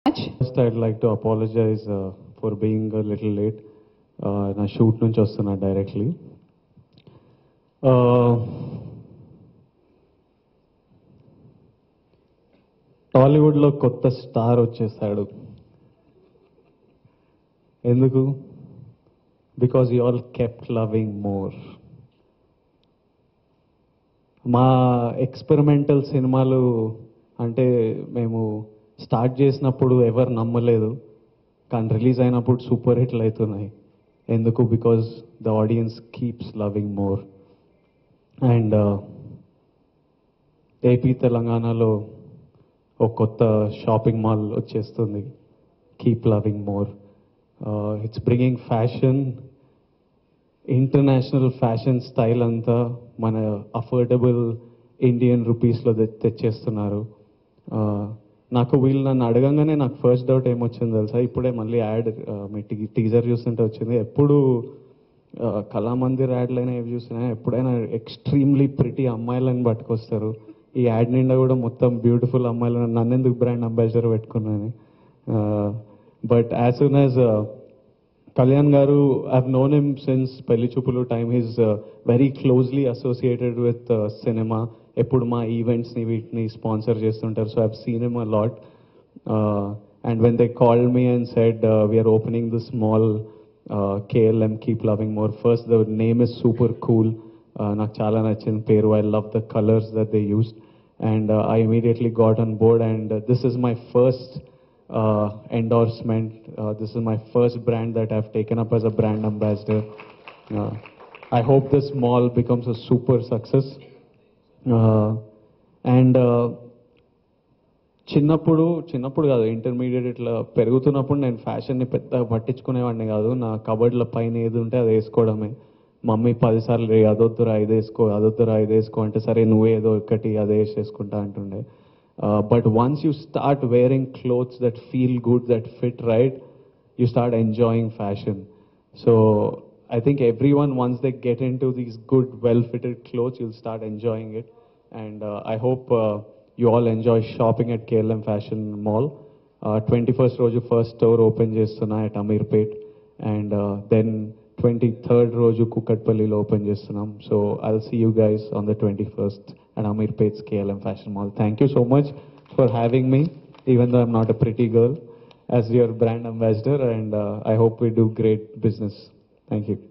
match. First, I'd like to apologize uh, for being a little late. Uh, నా shoot నుంచి వస్తున్నా directly టాలీవుడ్లో కొత్త స్టార్ వచ్చేసాడు ఎందుకు because you all kept loving more మా ఎక్స్పెరిమెంటల్ సినిమాలు అంటే మేము స్టార్ట్ చేసినప్పుడు ఎవరు నమ్మలేదు కానీ రిలీజ్ అయినప్పుడు సూపర్ హిట్లు అవుతున్నాయి ఎందుకు because the audience keeps loving more and AP తెలంగాణలో ఒక కొత్త షాపింగ్ మాల్ వచ్చేస్తుంది keep loving more it's bringing fashion international fashion style అంతా మన అఫోర్డబుల్ ఇండియన్ రూపీస్లో తెచ్చేస్తున్నారు ఆ, నాకు వీళ్ళు నన్ను అడగంగానే నాకు ఫస్ట్ డౌట్ ఏమొచ్చింది తెలుసా ఇప్పుడే మళ్ళీ యాడ్ మీ టీ టీజర్ చూస్తుంటే వచ్చింది ఎప్పుడు ఆ, కళామందిర్ యాడ్లైనా ఏవి చూసినా ఎప్పుడైనా ఎక్స్ట్రీమ్లీ ప్రిటీ అమ్మాయిలను పట్టుకొస్తారు ఈ యాడ్ నిండా కూడా మొత్తం బ్యూటిఫుల్ అమ్మాయిలను నన్ను ఎందుకు బ్రాండ్ అంబాసిడర్ పెట్టుకున్నాను but as soon as Kalyan garu I've known him since Pelli Choopulu time he's very closely associated with cinema ఎప్పుడు మా ఈవెంట్స్ని వీటిని స్పాన్సర్ చేస్తుంటారు so I've seen him a lot and when they call me and said we're opening the small KLM keep loving more first the name is super cool నాకు చాలా నచ్చింది పేరు I love the colours that they used and I immediately got on board and this is my first uh, endorsement. Uh, this is my first brand that I've taken up as a brand ambassador. Uh, I hope this mall becomes a super success. Uh, and uh, చిన్నప్పుడు చిన్నప్పుడు కాదు intermediate ఇట్లా పెరుగుతున్నప్పుడు నేను ఫ్యాషన్ని పెద్ద పట్టించుకునేవాడిని కాదు నా కబర్డ్ల పైన ఏది ఉంటే అది వేసుకోవడమే మమ్మీ పదిసార్లు రే అదొద్దురా ఇది వేసుకో అదొద్దురా ఇది వేసుకో అంటే సరే నువ్వే ఏదో ఒకటి అదే వేసేసుకుంటా అంటుండే but once you start wearing clothes that feel good that fit right you start enjoying fashion. So I think everyone, once they get into these good, well-fitted clothes, you'll start enjoying it. And uh, I hope uh, you all enjoy shopping at KLM Fashion Mall. Uh, 21st రోజు first store open చేస్తున్నా at Ameerpet and then twenty third రోజు కుక్కట్పల్లిలో open చేస్తున్నాం so I'll see you guys on the twenty first and Ameerpet's KLM fashion mall thank you so much for having me even though I'm not a pretty girl as your brand ambassador, and uh, I hope we do great business. Thank you.